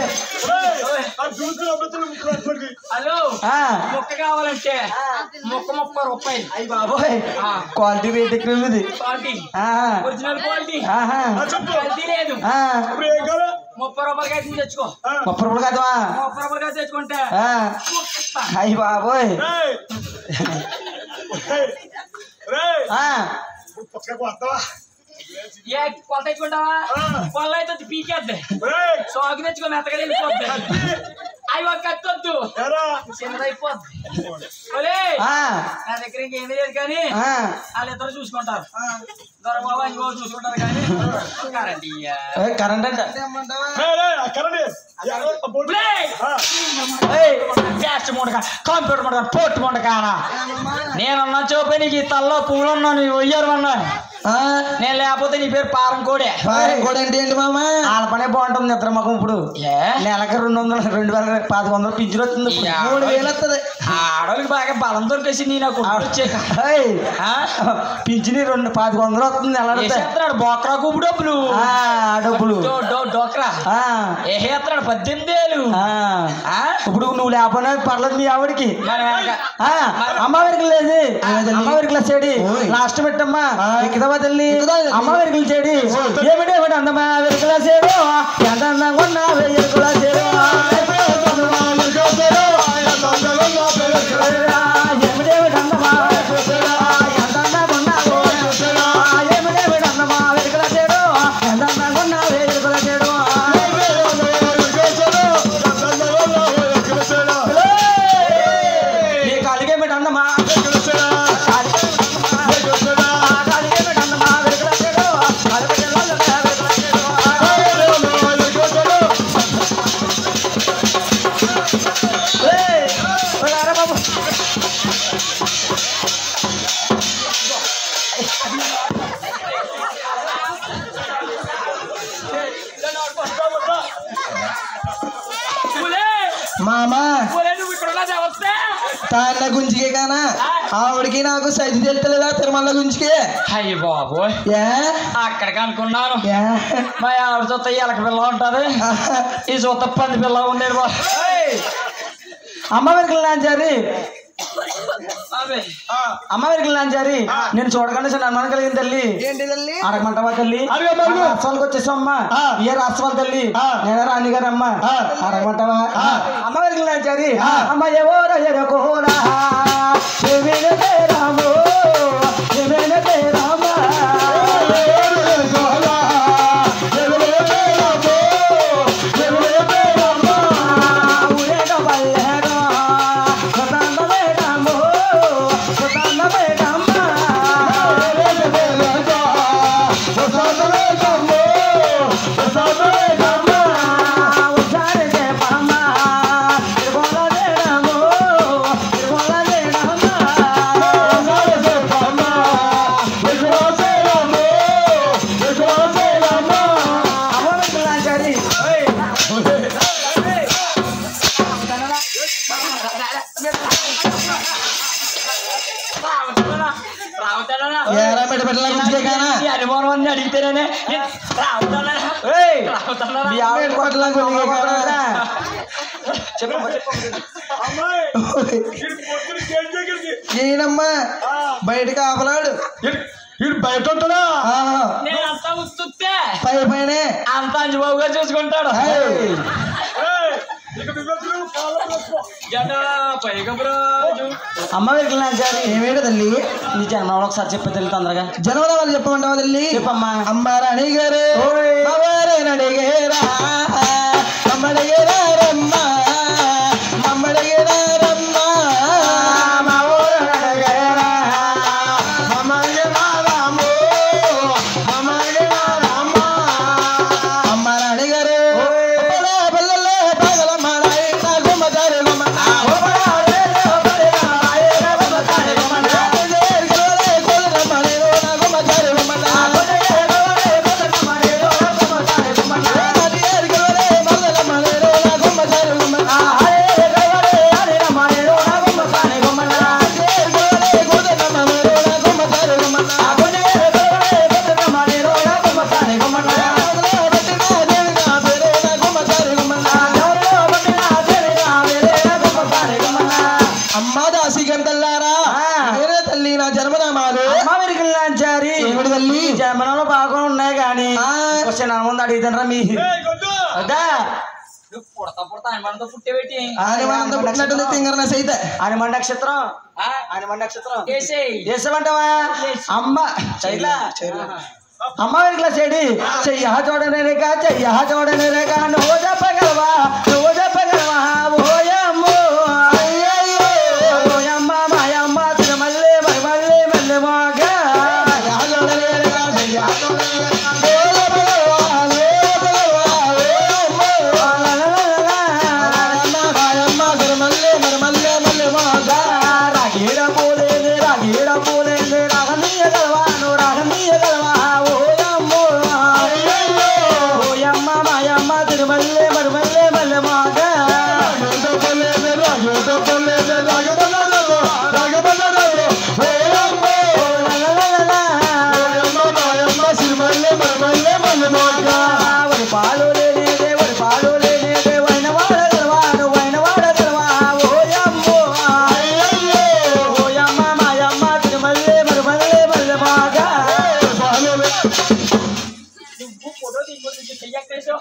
హలో ఆ, మొక్క కావాలంటే మొక్క ముప్పై రూపాయలు అయ్యి బాబోయ్ క్వాలిటీ రేట్ ఎక్కువ ఉంది క్వాలిటీ ఆ, ఒరిజినల్ క్వాలిటీ ఆహా, కల్తీ లేదు ఆ, ముప్పై రూపాయలకి అయితే నువ్వు తెచ్చుకో ముప్పై రూపాయలు కదవా ముప్పై రూపాయలకి అయితే తెచ్చుకుంటే ఆ, మొక్కిస్తా. అయ్యి బాబోయ్ ఆ, పక్కకు వస్తావా ఏ కొలత తెచ్చుకుంటావా ఆ. కొల్ల అయితే పీకేద్ది ఒరేయ్, సోకు తెచ్చుకో మెత్తగా వెళ్ళిపోద్ది అవి ఒక కత్తొద్దు ఏరా, చిన్నదైపోద్ది ఒలే ఆ, నా దగ్గర ఇంకేం లేదు కానీ ఆ. వాళ్ళిద్దరు చూసుకుంటారు దొరబాబు అని బాబు చూసుకుంటారు కానీ కరెంట్ ఇయ్యా. ఏ, కరెంట్ అంట రేయ్, రేయ్, అక్కడనే. ఎవరో ఆ బోర్డు- ఒలే! ఆ, ఏయ్, గ్యాస్ ముండక కంప్యూటర్ ముండక పోర్ట్ ముండకానా నేనున్నా చూపి నీకు ఈ తల్లో పువ్వులు ఉన్నా నీ ఒయ్యారు అన్నా ఆ, నేను లేకపోతే నీ పేరు పారం కోడే ఫారెన్ కూడా అంటే ఏంటి మామ వాళ్ళ పనే బాగుంటుంది నిద్ర ముఖం ఇప్పుడు ఏ నెలకి రెండు వందలు రెండు వేల పాతిక వందలు పింఛన్ వస్తుంది ఇప్పుడు. యా. మూడు వేలు వస్తుంది ఆడవాళ్ళకి బాగా బలం దొరికేసి నీ నాకు వచ్చే ఏయ్, పింఛని రెండు పాతిక వందలు వస్తుంది నెల వేసేస్తున్నాడు బోక్రా కుబు డబ్బులు డబ్బులు డో- డో- డోక్రా ఆ, వేసేస్తున్నాడు పద్దెనిమిది వేలు ఆ. ఆ? ఇప్పుడు నువ్వు లేకపోయినా పర్లేదు మీ ఆవిడకి మరి వెనక- ఆ, అమ్మవారికి లేదు అమ్మవారికి చెడి లాస్ట్ పెట్టమ్మా ఎక్కుదవా తల్లి అమ్మవారికి చెడి ఏమిటి ఏమిటి అందమా వెరుకుల చేడు ఎంత అందంగా ఉన్నా వెరుకుల చేడు ఏమిటి ఏమిటి అందమా ఎంత అందంగా ఉన్నావు ఏమిటి ఏమిటి అందమా వెరుకుల చేడు ఎంత అందంగా ఉన్నా వెరుకుల చేడు నీ కాలిగేమిటి అందమా కాలిగేమిటి అందమా వెరుకుల చేడు కాలిగేమిటి అందమా వెరుకుల చేడు ఏయ్, ఒరేయ్ బాబు ఒలే! మామా ఒలే, నువ్వు ఇక్కడ ఉన్నది వస్తే తాళ్ళ గుంజికే కానా ఆవిడకి నాకు సైజు తెలుతలేదా తిరుమల గుంజికే అయ్యి బాబోయ్ ఏ అక్కడికి అనుకున్నాను ఏ మా ఆవిడ చూస్తే ఎలక పిల్ల ఉంటది ఈ చూస్తే పంది పిల్ల ఉండేది బా అమ్మ వెరుకలు నాంచారి అదే అమ్మ వెరుకలు నాంచారి నేను చూడకుండా చిన్న అనుమానం కలిగింది తల్లి అడగమంటావా తల్లి రాష్ట్రాలకు వచ్చేసామ్మా ఏ రాష్ట్రాలు తల్లి నేనే రాణి గారు అమ్మ అడగమంటావా అమ్మ వెరుకలు నాంచారి అమ్మ ఎవరో ఎరకోరా ఏమేన రాము ఏమేన రామా ఊరేగ వల్లేరా సదాన వేడము సదాన వేడమ్మ ఉసారి దేపమ్మ తిరుమల వేడము తిరుమల వేడమ్మ అమ్మ వెంకటాచారి రావుతాడా ఏరా మెడ పెట్టల గుంజికే కానా ఈ అనుమానం అన్ని అడిగితేనే నేను రావుతాడా ఏయ్ రావుతాడా మీ ఆవిడ కొట్టలా గుంజికే కానా చెప్పు అమ్మాయి వీడు పొద్దున గేట్ దగ్గరికి ఈయనమ్మా బయటకు ఆపలాడు వీడు బయట ఉంటాడా ఆహా, నేను అంతా ఉత్తుతే పై పైనే అంతా అంజబాబుగా చూసుకుంటాడు ఏయ్, ఏయ్, ఇక నువ్వెప్పుడు కాళ్ళ పట్టుకో. జడ పైగా రాజు అమ్మ వెరికలు నాంచారి ఏమేడు తల్లి నీ జన్మలో ఒకసారి చెప్పే తల్లి తొందరగా జనవరి వాళ్ళు చెప్పమంటావా తల్లి చెప్పమ్మా. అమ్మారా అడిగారు ఓయ్. అమ్మారేని అడిగేరా అమ్మడిగేరారమ్మ అమ్మడిగేరారమ్మ మా ఊరు అడిగేరా అమ్మడిగేరారమ్మ అమ్మడిగేరారమ్మ అమ్మారా అడిగారు పిల్ల పిల్లలే పగల మాడాయి నా గుమ్మదారి గుమ్మ అమ్మా దాసి గంటల్లారా నేనే తల్లి నా జన్మనామాలు లాంచారి ఏమిటి తల్లి జన్మలో బాగా ఉన్నాయి కానీ ఆ. క్వశ్చన్ ముందు అడిగితే మీ ఏయ్, గొడ్డు, అదా నువ్వు పుడతా పుడతా అనుమానంతో పుట్టేవేటి ఆనమానంతో పుట్టినట్టుంది తింగర సైతే హనుమాన్ నక్షత్రం ఆ? హనుమాన్ నక్షత్రం ఏసేయ్ వేసామంటావా అమ్మ చైలా అమ్మ వెనుకల చెడి చెయ్య చూడని రేఖ చెయ్య చూడని రేఖ నువ్వు చెప్పగలవా నువ్వు చెప్పగలవా ఓయమ్మో అయ్యయ్యో ఓయమ్మ మాయమ్మ తిరుమల్లి మరిమల్లి మల్లి మోగ చూడని రేఖ చెయ్య చూడని రేఖ నువ్వు చెప్పగలవా నువ్వు చెప్పగలవా ఓయమ్మో మాయమ్మ తిరుమల్లి మరిమల్లి మల్లి మోగ రాగీడ పూలేని రాగీడ పూలేని రాగనీయగలవా నువ్వు రాగనీయగలవా ఓయమ్మో ఓయమ్మ మాయమ్మ తిరుమల్లి మరుమల్లి మల్లి మాగ పాలు లేనిదే వరి పాలు లేనిదే వైన వాడగలవా నువ్వు వైన వాడగలవా ఓయమ్మో ఓయమ్మ మాయమ్మ తిరుమల్లి మరుమల్లి మల్లి మాగ నువ్వు ఫోటో తీసుకొని చెయ్యక్కేసావు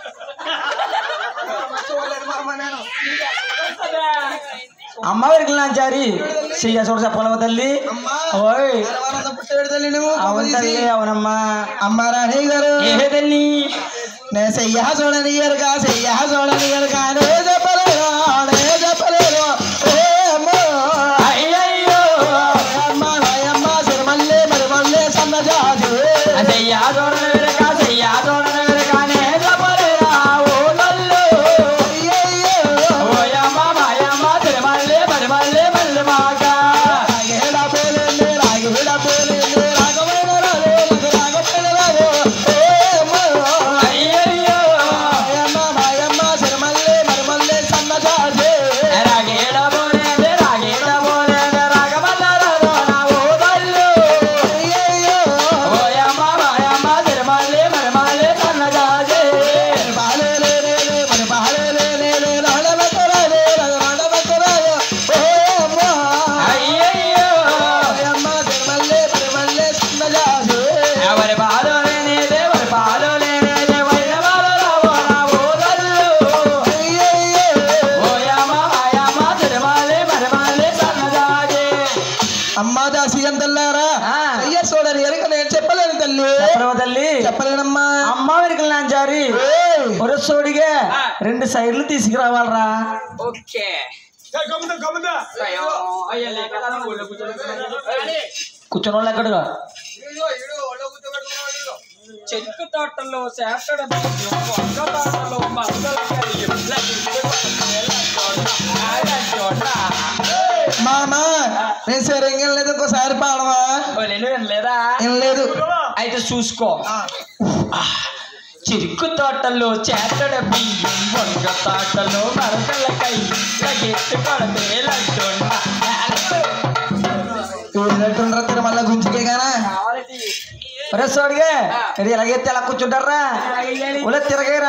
అమ్మ వరకు లాంచారి చెయ్య చూడ చెప్పగలవా తల్లి ఓయ్ పుట్టాడు తల్లి నువ్వు అవును తల్లి అవునమ్మా అమ్మ రాణి గారు ఏ తల్లి నే చెయ్యా చూడని ఎరుక చెయ్యా చూడని ఎరుక నే చెప్పలేరు నే చెప్పలేరు ఏ అమ్మో అయ్యయ్యో అమ్మ నాయమ్మ సిరిమల్లె మరి మల్లె సన్నజాజి చెయ్య చూడని వెనక చెయ్య చూడని వెనకనే చెప్పలేరా ఓ నల్లు అయ్యయ్యో ఓయమ్మ మాయమ్మ తిరుమల్లి మరిమల్లి మల్లి మాక రాగేడ పోలేండి రాగేడ పోలేండి రాగమైన రాలే రాగమైన రాలే ఏ అమ్మో అయ్యయ్యో నాయమ్మ నాయమ్మ సిరిమల్లె మరి మల్లె సన్నజాజి రాగేడ పోలేండి రాగేడ పోలేండి రాగమల్లారో నా ఓ నల్లు అయ్యయ్యో ఓయమ్మ మాయమ్మ తిరుమల్లి మరిమల్లి సన్నజాజి బాలే లే లే లే మరి బాలే లే లే లే రాళ్ళ బెక్కరాలే రాళ్ళ బెక్కరాలే ఓ అమ్మో అయ్యయ్యో అమ్మ తిరుమల్లె తిరుమల్లె సన్నజాజి ఎవరి బాలో లేనిదే ఎవరి బాలో లేనిదే వైన బాలో రావో నా ఓ నల్లు అయ్యయ్యో ఓయమ్మ మాయమ్మ తిరుమల్లి మరిమల్లి సన్నజాజి అమ్మ దాసి అంతల్లారా ఆ. అయ్య చూడని ఎరుక నేను చెప్పలేను తల్లి చెప్పడవ తల్లి చెప్పలేనమ్మా అమ్మ వెనుకలు నాంచారి ఏయ్, ఒరసోడిగా రెండు సైడ్లు తీసుకురావాలరా ఓకే గమ్ముందా గమ్ముందా అయ్యో అయ్యో లేక కదా ఊళ్ళో కూర్చొని కూర్చొని వాళ్ళు ఎక్కడుగా చెరుకు తోటలో చేపడ వంగ తోటలో మరదలకాయ మామ నేను సరిగ్గా లేదు ఇంకోసారి పాడవా లేదా ఏం లేదు అయితే చూసుకో ఆ, చెరుకు తోటలో చేతడ బియ్యం వంగ తోటలో మరదలకాయ లగెత్తు కొడతే లడ్డుండ ఊరినట్టుండ్రా తిరుమల గుంజికే గానా కావాలంటే ఒరసోడిగా ఇది ఎలాగైతే ఎలా కూర్చుంటారా ఉల తిరగేరా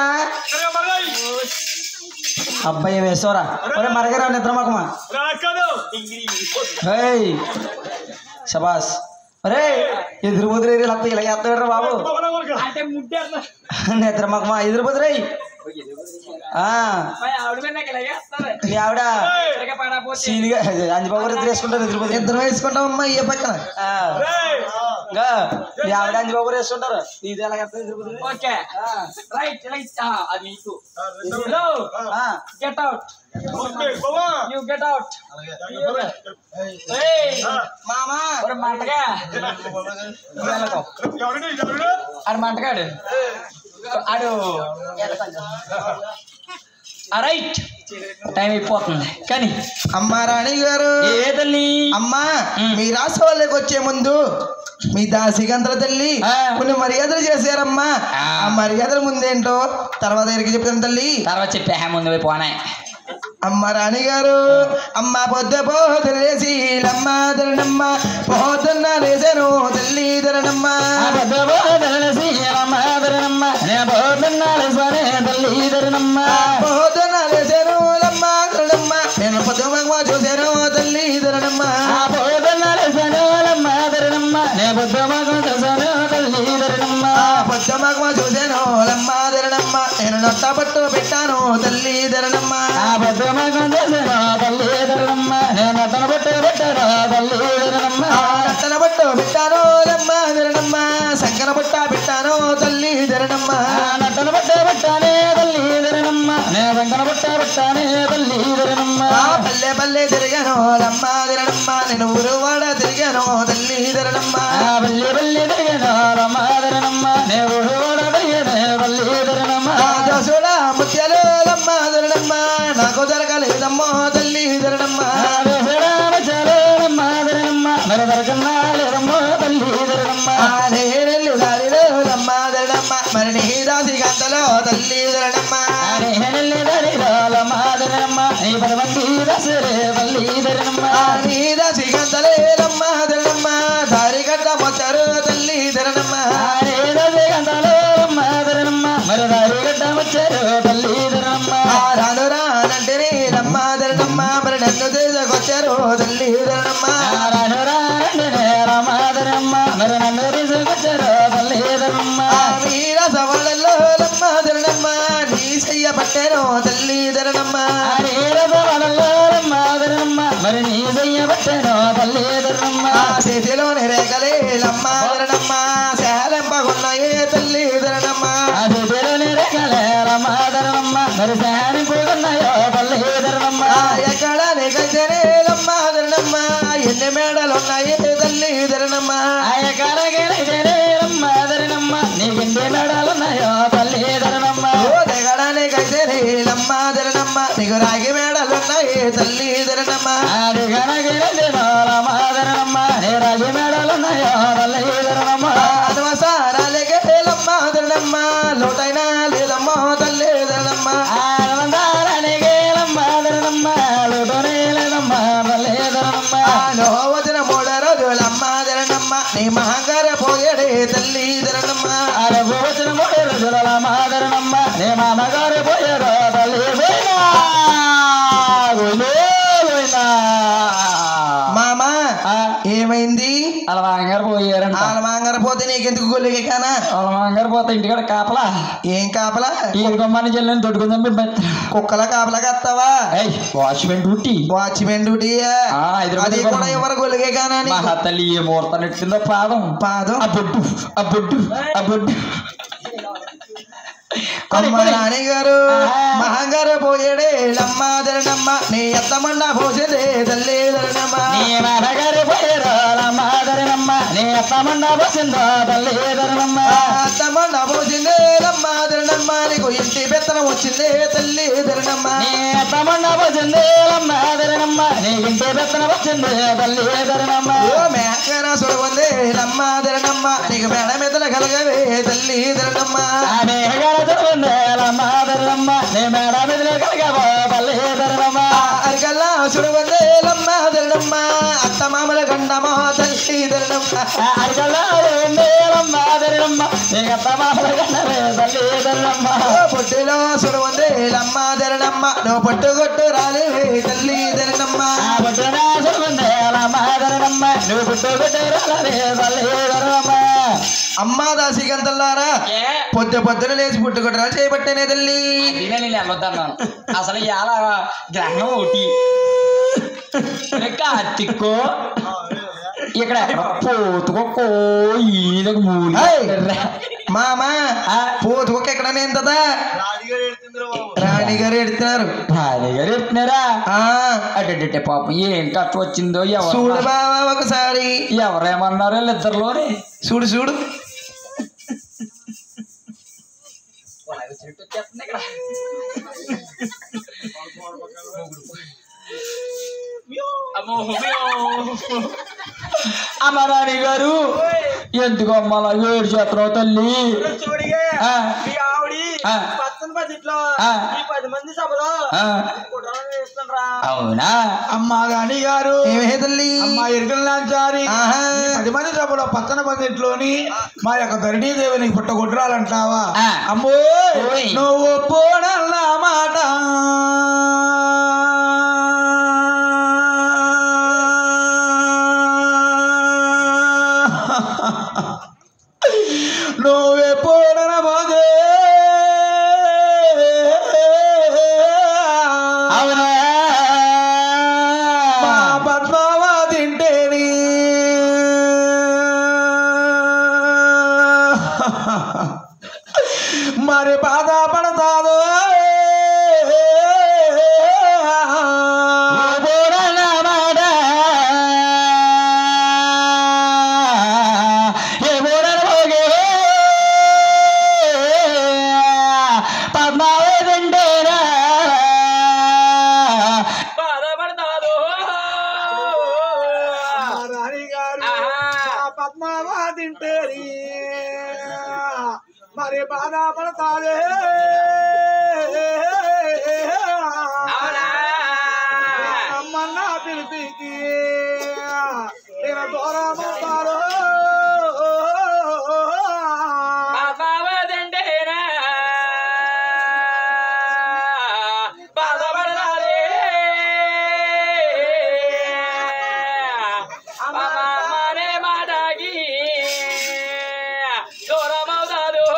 అబ్బాయి వేసోరా ఒరే మరగరా నిద్ర మాకమా రాకదు హేయ్ శబాస్ ఒరే ఎదురు ముద్ర ఇలా ఇలా చేస్తాడు బాబు అంటే ముడ్డారు నిద్ర మాకమా ఎదురు ముద్రై ఆ ఆవిడ మీద నాకు ఇలాగే వేస్తారు నీ ఆవిడ ఇలాగే పడకపోతే సీనిగా అంజబాబు ఇద్దరు వేసుకుంటారు ఎదురు ముద్ర ఇద్దరం వేసుకుంటామమ్మా ఈ పక్కన ఆ. ఇంకా మీ ఆవిడ అంజబాబు వేసుకుంటారు ఇది ఎలా చేస్తారు ఎదురు ముద్ర ఓకే రైట్ రైట్ అది నీకు హలో ఆ. గెట్ అవుట్ బాబా యు గెట్ అవుట్ ఏయ్ మామా ఒరే మంటగా ఎవరండి ఎవరు ఆడు మంటగాడు ఆడు రైట్ టైం అయిపోతుంది కానీ అమ్మ రాణి గారు ఏదల్లి అమ్మా మీ రాష్ట్ర వాళ్ళకి వచ్చే ముందు మీ దాసిగంతల తల్లి ఆ. కొన్ని మర్యాదలు చేశారమ్మా ఆ. ఆ మర్యాదల ముందేంటో తర్వాత ఎరికి చెప్తాను తల్లి తర్వాత చెప్పే ముందు పోయి పోనే అమ్మ రాణి గారు అమ్మ పొద్ద పోతులేసి లమ్మ ధరణమ్మ పోతున్న లేసను తల్లి ధరణమ్మ పోతున్న లేసను లమ్మ ధరణమ్మ నేను పొద్దు మగ చూశాను తల్లి ధరణమ్మ పొద్దు మగ చూశాను లమ్మ ధరణమ్మ నేను నొట్ట పట్టు పెట్టాను తల్లి ధరణమ్మ ఆ బతుకమ్మ కొందేసెను తల్లి ధరణమ్మ నేను అతన బట్ట పెట్టాను తల్లి ధరణమ్మ రత్తన బట్టు పెట్టాను రమ్మ ధరణమ్మ సంకన బుట్ట పెట్టాను తల్లి ధరణమ్మ నట్టన బట్ట పెట్టానే తల్లి ధరణమ్మ నేను వెంకన బట్ట పెట్టానే తల్లి ధరణమ్మ ఆ పల్లె పల్లె తిరిగాను రమ్మ ధరణమ్మ నేను ఊరు వాడ తిరిగాను తల్లి ధరణమ్మ ఆ బల్లి బల్లి తిరిగాను రమ్మ ధరణమ్మ నేను కూడా తిరిగానే తల్లి ధరణమ్మ ఆ దోసుడ ముత్యాలు రమ్మ ధరణమ్మ నాకు దొరకలేదమ్మో తల్లి ధరణమ్మ మరి దొరకన్నా లేదమ్మో తల్లి ధరణమ్మ ఆ నేనెల్లి దారిలో రమ్మ ధరణమ్మ మరి నీ దాసి గంటలో తల్లి ధరణమ్మ ఆ నీ దాసి గంటలే రమ్మ ధరణమ్మ దారి గడ్డ మొచ్చారు తల్లి ధరణమ్మ ఆ రాను రానంటేనే రమ్మ ధరణమ్మ మరి నన్ను తీసుకొచ్చారు తల్లి ధరణమ్మ ఆ వీర సవాళ్ళల్లో రమ్మ ధరణమ్మ నీ చెయ్య పట్టాను తల్లి ధరణమ్మ మరి నీ చెయ్యబట్టాను తల్లి ఆ చేతిలోని రేఖలే లమ్మ ధరణమ్మ శాలంపగున్నాయే తల్లి ధరణమ్మ అది తెలని రేఖలే రమాధరమ్మ మరి శాని పోతున్నాయో తల్లి ధరణమ్మ ఆ ఎక్కడ నీకైతేనే లమ్మ ధరణమ్మ ఎన్ని మేడలున్నాయే తల్లి ధరణమ్మ ఆయన కాలకేనైతేనే రమ్మాధరణమ్మ నీకెంటే మేడాలున్నాయో తల్లి ధరణమ్మ ఓ దిగడ నీకైతేనే లమ్మ ధరణమ్మ నీకు రాగి మేడలున్నాయే తల్లి ధరణమ్మ ఆడి కనకేనైతేనో రమాధరణమ్మ నీ రాజు మేడాలున్నాయో తల్లి ధరణమ్మ అదవసారాలకే లమ్మ ధరణమ్మ లోటైనా లేదమ్మ తల్లి ధరణమ్మ ఆనందారానికి రమ్మాధరణమ్మ లోటోనే లేదమ్మ తల్లి ధరణమ్మ ఆలో వదిన మూడ రోజులమ్మ ధరణమ్మ నీ మహంగార పోయేడే తల్లి ధరణమ్మ ఆడ పోవచ్చిన మూడు రోజుల రమాధరణమ్మ నీ మామగారు పోయారో తల్లి పోయినా పోయినా పోయినా మామ ఆ, ఏమైంది వాళ్ళ మామగారు పోయారంట వాళ్ళ మాంగార పోతే నీకెందుకు గొల్లికి కానా వాళ్ళ మామగారు పోతే ఇంటికాడ కాపలా ఏం కాపలా ఈ గుమ్మని చెల్లని తొట్టుకుందాం కుక్కల కాపలా కత్తావా వాచ్మెన్ డ్యూటీ వాచ్మెన్ డ్యూటీ ఆ, హైదరాబాద్ అది కూడా ఎవరు గొల్లికే కానా నీకు? మహా తల్లి ఏ ముహూర్తం నెట్టిందో పాదం పాదం ఆ బొడ్డు ఆ బొడ్డు ఆ బొడ్డు అమ్మ నాని గారు మహంగారు పోయేడే లమ్మ ధరణమ్మ నీ ఎత్తమండ పోసేదే తల్లి ధరణమ్మ నీ మామగారు పోయారో రమ్మాధరణమ్మ నీ అత్తమండ పోసిందో తల్లి ధరణమ్మ అత్తమండ పోసిందే లమ్మ ధరణమ్మ నీకు ఇంటి పెత్తనం వచ్చిందే తల్లి ధరణమ్మ నీ అత్తమండ పోసింది రమ్మాధరణమ్మ నీ ఇంటి పెత్తన వచ్చింది తల్లి ధరణమ్మ ఓ మేకన సుడవందే లమ్మ ధరణమ్మ నీకు మేడ మెదల కలగవే తల్లి ధరణమ్మ ఆ మేఘగాల దొరుకుంది రమ్మాధరణమ్మ నీ మేడ మీద కలగవో తల్లి ధరణమ్మ అరికల్లా సుడవందే లమ్మ ధరణమ్మ అత్త మామల గండమో తల్లి ధరణమ్మ అరగలా ఉంది రమ్మాధరణమ్మ నీ అత్త మామల కన్నవే తల్లి ధరణమ్మ ఓ పొట్టిలో సుడవందే లమ్మ ధరణమ్మ నువ్వు పొట్టుగొట్టు రాలేవే తల్లి ధరణమ్మ ఆ పుట్టిన దొరుకుంది రమ్మాధరణమ్మ నువ్వు పుట్టు పెట్టారే తల్లి ధరణమ్మ అమ్మ దాసి గంతల్లారా పొద్దు పొద్దున లేచి పుట్టుకొట్టరా చేయబట్టేనే తల్లి నేనే నేను వెళ్ళొద్దన్నాను అసలు ఇలా గ్రహణం ఒకటి కార్తిక్కో ఇక్కడ పోతుకో ఈయనకు మూలి ఏయ్! మామ పోతుకొక్క ఎక్కడ నేంతదా రాణిగారు ఎడుతున్నారు భార్య గారు చెప్తున్నారా ఆ అడ్డే పాపం ఏం కష్టం వచ్చిందో చూడు ఎవరు బావా ఒకసారి ఎవరేమన్నారో వీళ్ళిద్దరిలోనే చూడు చూడు అమ్మరాణి గారు ఎందుకు అమ్మలా ఏడు చేస్తున్నావు తల్లి చూడిగే ఆ. మీ ఆవిడి ఆ. పచ్చని బడ్జెట్లో ఆ. ఈ పది మంది సభలో ఆ, కుట్రలు చేస్తుండ్రా అవునా అమ్మా రాణి గారు ఏమే తల్లి అమ్మా ఇరుకలాంచారి ఆహా. పది మంది సభలో పచ్చన బందింట్లోని మా యొక్క ధరణీ దేవిని పుట్టగొట్టరాలంటావా ఆ. అమ్మో ఓయ్. నువ్వు పోడన్న మాట నువ్వే పోడన మోదే భార్య బాధపడతాదే అవునా అమ్మన్న పిలిపికి నేను దూరమవుతారు బాబావదండేనా బాధపడరాదే అమ్మనే మాటకి దూరమవుతారు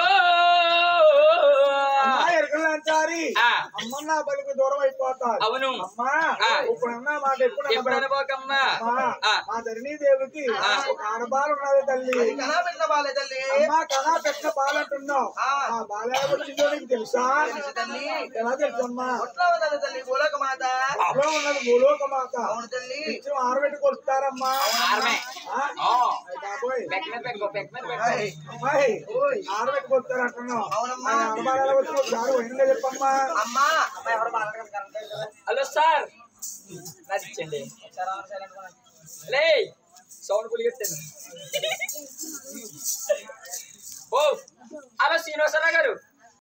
ఎరకలంచారి ఆ, అమ్మన్న బలికి దూరం అయిపోతారు అవును అమ్మా ఆ. ఇప్పుడు అన్న మాట ఎప్పుడు ఎప్పుడు అనుకోకమ్మా అమ్మా, ఆ. మా ధరణి దేవికి ఆ. ఒక ఆడబాలు ఉన్నది తల్లి కళా పెట్టిన బాలే తల్లి అమ్మా కళా పెట్టిన బాలంటున్నావు ఆ. ఆ బాల వచ్చిందో నీకు తెలుసా తల్లి ఎలా తెలుసమ్మా ఒట్లో ఉన్నది తల్లి గోలక మాత అప్పుడు ఉన్నది భూలోక మాత అవును తల్లి నిత్యం ఆరబెట్టుకు వస్తారమ్మా ఆర్మే ఆ? ఓ అయ్ బాబోయ్ పెక్ మీద పెట్టుకో పెక్ మీద పెట్టుకో ఏయ్, అమ్మాయి ఆరబెట్టుకు వస్తారు అంటున్నావు అవునమ్మా. ఆ ఆడబాలు ఎలా వచ్చిన ఒకసారి పోయిందో చెప్పమ్మా అమ్మా అమ్మ ఎవరు బాగా హలో సార్ నాది ఇచ్చండి లే సౌండ్ పులిగెత్తాను ఓ హలో శ్రీనివాసరావు గారు